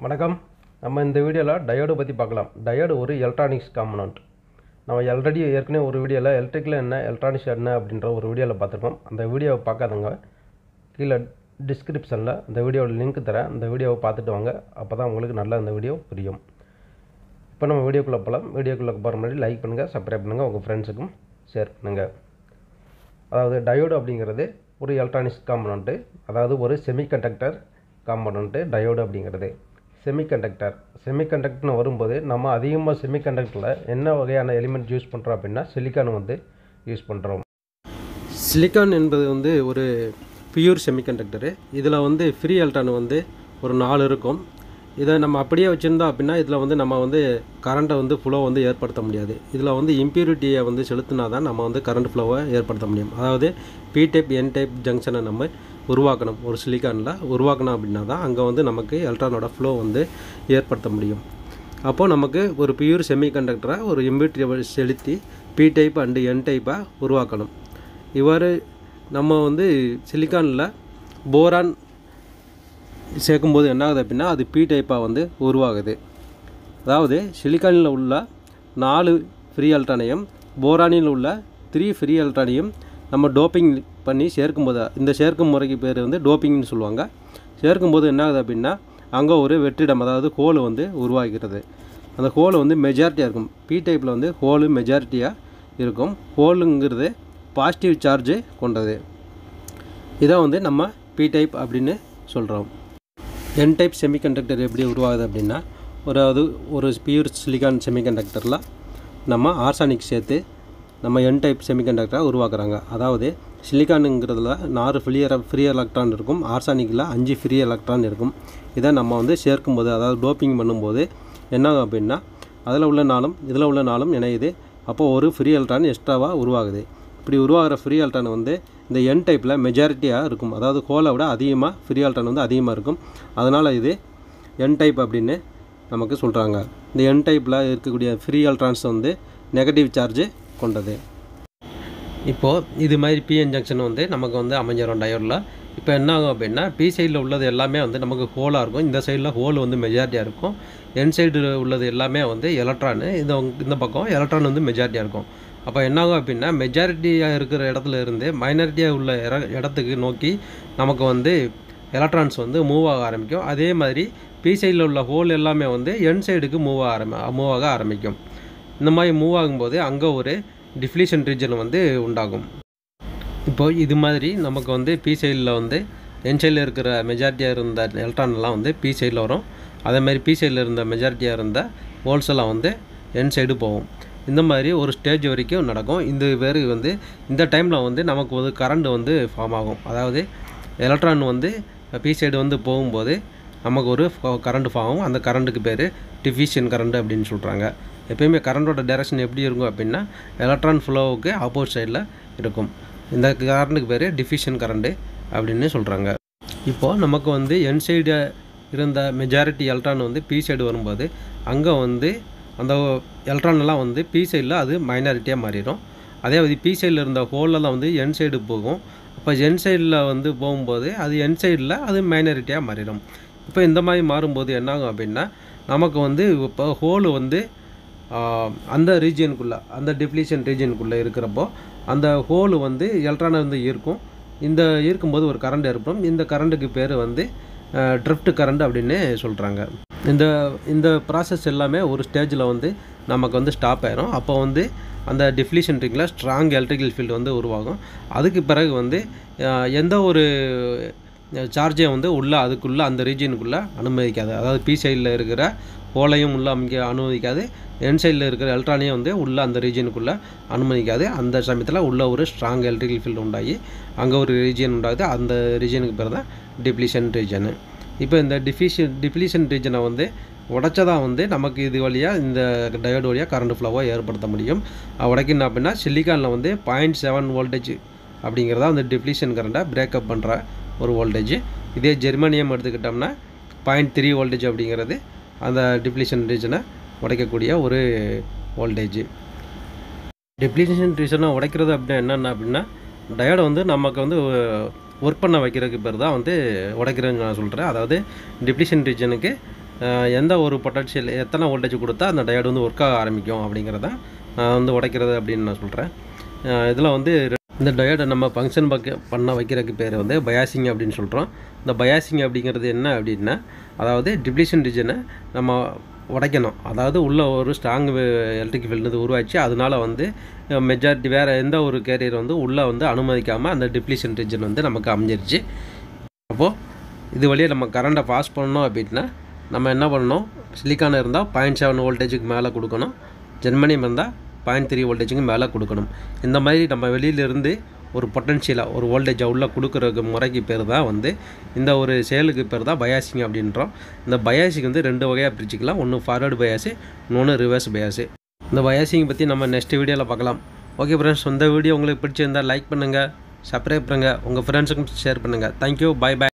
வணக்கம் நம்ம இந்த வீடியோவில் டயோடு பற்றி பார்க்கலாம் டயோடு ஒரு எலக்ட்ரானிக்ஸ் காம்பனண்ட் நம்ம ஆல்ரெடி ஏற்கனவே ஒரு வீடியோவில் எலக்ட்ரிக்கில் என்ன எலக்ட்ரானிக்ஸ் என்ன அப்படின்ற ஒரு வீடியோவில் பார்த்துருக்கோம் அந்த வீடியோவை பார்க்காதவங்க கீழே டிஸ்கிரிப்ஷனில் அந்த வீடியோவோட லிங்க் தரேன் அந்த வீடியோவை பார்த்துட்டு வாங்க அப்போ தான் உங்களுக்கு நல்லா இந்த வீடியோ புரியும் இப்போ நம்ம வீடியோக்குள்ளே போகலாம் வீடியோக்குள்ளே போகிற முன்னாடி லைக் பண்ணுங்கள் சப்ஸ்கிரைப் பண்ணுங்கள் உங்கள் ஃப்ரெண்ட்ஸுக்கும் ஷேர் பண்ணுங்கள் அதாவது டயோடு அப்படிங்கிறது ஒரு எலக்ட்ரானிக்ஸ் காம்பனண்ட்டு அதாவது ஒரு செமிகண்டக்டர் காம்பனண்ட்டு டயோடு அப்படிங்கிறது செமிகண்டக்டர் செமிகண்டக்டர்னு வரும்போது நம்ம அதிகமாக செமிகண்டக்டரில் என்ன வகையான எலிமெண்ட் யூஸ் பண்ணுறோம் அப்படின்னா சிலிக்கான் வந்து யூஸ் பண்ணுறோம் சிலிக்கான் என்பது வந்து ஒரு பியூர் செமிகண்டக்டரு இதில் வந்து ஃப்ரீ எலக்ட்ரான் வந்து ஒரு நாலு இருக்கும் இதை நம்ம அப்படியே வச்சுருந்தோம் அப்படின்னா இதில் வந்து நம்ம வந்து கரண்ட்டை வந்து ஃப்ளோ வந்து ஏற்படுத்த முடியாது இதில் வந்து இம்ப்யூரிட்டியை வந்து செலுத்தினா தான் நம்ம வந்து கரண்ட் ஃப்ளோவை ஏற்படுத்த முடியும் அதாவது பி டைப் என் டைப் ஜங்ஷனை நம்ம உருவாக்கணும் ஒரு சிலிக்கானில் உருவாக்கணும் அப்படின்னா தான் அங்கே வந்து நமக்கு எலக்ட்ரானோட ஃப்ளோ வந்து ஏற்படுத்த முடியும் அப்போது நமக்கு ஒரு பியூர் செமிகண்டக்டரை ஒரு இம்ப்யூரிட்டியை செலுத்தி பி டைப் அண்டு என் டைப்பாக உருவாக்கணும் இவ்வாறு நம்ம வந்து சிலிக்கானில் போரான் சேர்க்கும்போது என்ன ஆகுது அப்படின்னா அது பி டைப்பாக வந்து உருவாகுது அதாவது சிலிக்கானில் உள்ள நாலு ஃப்ரீ எலக்ட்ரானையும் போரானில் உள்ள த்ரீ ஃப்ரீ எலக்ட்ரானையும் நம்ம டோப்பிங் பண்ணி சேர்க்கும்போது இந்த சேர்க்கும் முறைக்கு பேர் வந்து டோப்பிங்னு சொல்லுவாங்க சேர்க்கும்போது என்ன ஆகுது அப்படின்னா அங்கே ஒரு வெற்றிடம் அதாவது ஹோல் வந்து உருவாகிறது அந்த ஹோல் வந்து மெஜாரிட்டியாக இருக்கும் பி டைப்பில் வந்து ஹோலு மெஜாரிட்டியாக இருக்கும் ஹோலுங்கிறது பாசிட்டிவ் சார்ஜு கொண்டது இதை வந்து நம்ம பி டைப் அப்படின்னு சொல்கிறோம் என் டைப் செமிகண்டக்டர் எப்படி உருவாகுது அப்படின்னா ஒரு அது ஒரு பியூர் சிலிகான் செமிகண்டக்டரில் நம்ம ஆர்சானிக் சேர்த்து நம்ம என் டைப் செமிகண்டக்டரை உருவாக்குறாங்க அதாவது சிலிகானுங்கிறதுல நாலு ஃப்ரீ ஃப்ரீ எலக்ட்ரான் இருக்கும் ஆர்சானிக்கில் அஞ்சு ஃப்ரீ எலக்ட்ரான் இருக்கும் இதை நம்ம வந்து சேர்க்கும்போது அதாவது டோப்பிங் பண்ணும்போது என்ன ஆகும் அப்படின்னா அதில் உள்ள நாளும் இதில் உள்ள நாளும் இணையுது அப்போது ஒரு ஃப்ரீ எலக்ட்ரான் எக்ஸ்ட்ராவாக உருவாகுது இப்படி உருவாகிற ஃப்ரீ எலக்ட்ரான் வந்து இந்த என் டைப்பில் மெஜாரிட்டியாக இருக்கும் அதாவது ஹோலை விட அதிகமாக ஃப்ரீ எலக்ட்ரான் வந்து அதிகமாக இருக்கும் அதனால் இது என் டைப் அப்படின்னு நமக்கு சொல்கிறாங்க இந்த என் டைப்பில் இருக்கக்கூடிய ஃப்ரீ எலக்ட்ரான்ஸ் வந்து நெகட்டிவ் சார்ஜ் கொண்டது இப்போது இது மாதிரி பிஎன் ஜங்ஷன் வந்து நமக்கு வந்து அமைஞ்சிடும் டயோரில் இப்போ என்ன ஆகும் அப்படின்னா பி சைடில் உள்ளது எல்லாமே வந்து நமக்கு ஹோலாக இருக்கும் இந்த சைடில் ஹோல் வந்து மெஜாரிட்டியாக இருக்கும் என் சைடு உள்ளது எல்லாமே வந்து எலக்ட்ரானு இந்த இந்த பக்கம் எலக்ட்ரான் வந்து மெஜாரிட்டியாக இருக்கும் அப்போ என்னாகும் அப்படின்னா மெஜாரிட்டியாக இருக்கிற இடத்துல இருந்து மைனாரிட்டியாக உள்ள இட இடத்துக்கு நோக்கி நமக்கு வந்து எலக்ட்ரான்ஸ் வந்து மூவ் ஆக ஆரம்பிக்கும் அதே மாதிரி பி சைடில் உள்ள ஹோல் எல்லாமே வந்து என் சைடுக்கு மூவ் ஆரம்பி மூவ் ஆக ஆரம்பிக்கும் இந்த மாதிரி மூவ் ஆகும்போது அங்கே ஒரு டிஃப்ளீஷன் ரீஜன் வந்து உண்டாகும் இப்போது இது மாதிரி நமக்கு வந்து பி சைடில் வந்து என் சைடில் இருக்கிற மெஜாரிட்டியாக இருந்த எலக்ட்ரான் எல்லாம் வந்து பி சைடில் வரும் அதே மாதிரி பி சைடில் இருந்த மெஜாரிட்டியாக இருந்த ஹோல்ஸ் எல்லாம் வந்து என் சைடு போகும் இந்த மாதிரி ஒரு ஸ்டேஜ் வரைக்கும் நடக்கும் இந்த பேர் வந்து இந்த டைமில் வந்து நமக்கு வந்து கரண்ட் வந்து ஃபார்ம் ஆகும் அதாவது எலக்ட்ரான் வந்து பி சைடு வந்து போகும்போது நமக்கு ஒரு கரண்ட் ஃபார்ம் ஆகும் அந்த கரண்ட்டுக்கு பேர் டிஃபிஷியன் கரண்ட் அப்படின்னு சொல்கிறாங்க எப்பயுமே கரண்டோட டைரக்ஷன் எப்படி இருக்கும் அப்படின்னா எலக்ட்ரான் ஃப்ளோவுக்கு ஆப்போசிட் சைடில் இருக்கும் இந்த கரண்ட்டுக்கு பேர் டிஃபிஷியன் கரண்ட்டு அப்படின்னு சொல்கிறாங்க இப்போது நமக்கு வந்து என் சைடு இருந்த மெஜாரிட்டி எலக்ட்ரான் வந்து பி சைடு வரும்போது அங்கே வந்து அந்த எலக்ட்ரான்லாம் வந்து பி சைடில் அது மைனாரிட்டியாக மாறிடும் அதே மாதிரி பி சைடில் இருந்த ஹோலெல்லாம் வந்து என் சைடு போகும் அப்போ என் சைடில் வந்து போகும்போது அது என் சைடில் அது மைனாரிட்டியாக மாறிடும் இப்போ இந்த மாதிரி மாறும்போது என்னாகும் அப்படின்னா நமக்கு வந்து இப்போ ஹோலு வந்து அந்த ரீஜியனுக்குள்ளே அந்த டிப்ளீஷன் ரீஜியனுக்குள்ளே இருக்கிறப்போ அந்த ஹோலு வந்து எலக்ட்ரானை வந்து ஈர்க்கும் இந்த ஈர்க்கும்போது ஒரு கரண்ட் ஏற்படும் இந்த கரண்ட்டுக்கு பேர் வந்து ட்ரிஃப்ட் கரண்ட் அப்படின்னு சொல்கிறாங்க இந்த இந்த ப்ராசஸ் எல்லாமே ஒரு ஸ்டேஜில் வந்து நமக்கு வந்து ஸ்டாப் ஆயிரும் அப்போ வந்து அந்த டிஃப்ளீஷன் ரிங்கில் ஸ்ட்ராங் எலக்ட்ரிக்கல் ஃபீல்டு வந்து உருவாகும் அதுக்கு பிறகு வந்து எந்த ஒரு சார்ஜையும் வந்து உள்ளே அதுக்குள்ளே அந்த ரீஜியனுக்குள்ளே அனுமதிக்காது அதாவது பி சைடில் இருக்கிற ஹோலையும் உள்ளே அமைக்க அனுமதிக்காது என் சைடில் இருக்கிற எலக்ட்ரானையும் வந்து உள்ளே அந்த ரீஜியனுக்குள்ளே அனுமதிக்காது அந்த சமயத்தில் உள்ள ஒரு ஸ்ட்ராங் எலக்ட்ரிக்கல் ஃபீல்டு உண்டாகி அங்கே ஒரு ரீஜியன் உண்டாகுது அந்த ரீஜியனுக்கு பேர் தான் டிப்ளீஷன் ரீஜனு இப்போ இந்த டிஃபிஷன் டிப்ளீஷன் ரீஜனை வந்து உடைச்சதா வந்து நமக்கு இது வழியாக இந்த டயோடு வழியாக கரண்ட் ஃப்ளோவை ஏற்படுத்த முடியும் உடைக்கணும் அப்படின்னா சிலிக்கானில் வந்து பாயிண்ட் செவன் வோல்டேஜ் அப்படிங்கிறதா அந்த டிப்ளீஷன் கரண்ட்டை பிரேக்கப் பண்ணுற ஒரு வோல்டேஜ் இதே ஜெர்மனியம் எடுத்துக்கிட்டோம்னா பாயிண்ட் த்ரீ வோல்டேஜ் அப்படிங்கிறது அந்த டிப்ளீஷன் ரீஜனை உடைக்கக்கூடிய ஒரு வோல்டேஜ் டிப்ளீஷன் ரீஜனை உடைக்கிறது அப்படின்னா என்னென்ன அப்படின்னா டயோடை வந்து நமக்கு வந்து ஒர்க் பண்ண வைக்கிறதுக்கு பேர் தான் வந்து உடைக்கிறேன்னு நான் சொல்கிறேன் அதாவது டிப்ளிஷன் ரீஜனுக்கு அஹ், எந்த ஒரு பொட்டன்ஷியல் எத்தனை வோல்டேஜ் கொடுத்தா அந்த டயோடு வந்து ஒர்க் ஆக ஆரம்பிக்கும் அப்படிங்கிறத நான் வந்து உடைக்கிறது அப்படின்னு நான் சொல்கிறேன் இதில் வந்து இந்த டயோடை நம்ம ஃபங்க்ஷன் பக்க பண்ண வைக்கிறதுக்கு பேர் வந்து பயாசிங் அப்படின்னு சொல்கிறோம் இந்த பயாசிங் அப்படிங்கிறது என்ன அப்படின்னா அதாவது டிப்ளீஷன் ரீஜனை நம்ம உடைக்கணும் அதாவது உள்ள ஒரு ஸ்ட்ராங் எலக்ட்ரிக் ஃபீல்டு உருவாச்சு அதனால வந்து மெஜாரிட்டி வேறு எந்த ஒரு கேரியர் வந்து உள்ளே வந்து அனுமதிக்காமல் அந்த டிப்ளீஷன் ரீஜன் வந்து நமக்கு அமைஞ்சிருச்சு அப்போது இது வழியாக நம்ம கரண்ட்டை பாஸ் பண்ணோம் அப்படின்னா நம்ம என்ன பண்ணணும் சிலிக்கான் இருந்தால் பாயிண்ட் செவன் வோல்டேஜுக்கு மேலே கொடுக்கணும் ஜெர்மனியம் இருந்தால் பாயிண்ட் த்ரீ வோல்டேஜுக்கு மேலே கொடுக்கணும் இந்த மாதிரி நம்ம வெளியிலேருந்து ஒரு பொட்டன்ஷியலாக ஒரு வோல்டேஜை உள்ளே கொடுக்குற முறைக்கு பேர் தான் வந்து இந்த ஒரு செயலுக்கு பேர் தான் பயாசிங் அப்படின்றோம் இந்த பயாசிங் வந்து ரெண்டு வகையாக பிரிச்சுக்கலாம் ஒன்று ஃபார்வர்டு பயாஸு இன்னொன்று ரிவர்ஸ் பயாஸு இந்த பயாசிங் பற்றி நம்ம நெக்ஸ்ட் வீடியோவில் பார்க்கலாம் ஓகே ஃப்ரெண்ட்ஸ் இந்த வீடியோ உங்களுக்கு பிடிச்சிருந்தால் லைக் பண்ணுங்கள் சப்ஸ்கிரைப் பண்ணுங்கள் உங்கள் ஃப்ரெண்ட்ஸுக்கும் ஷேர் பண்ணுங்கள் தேங்க்யூ பை பை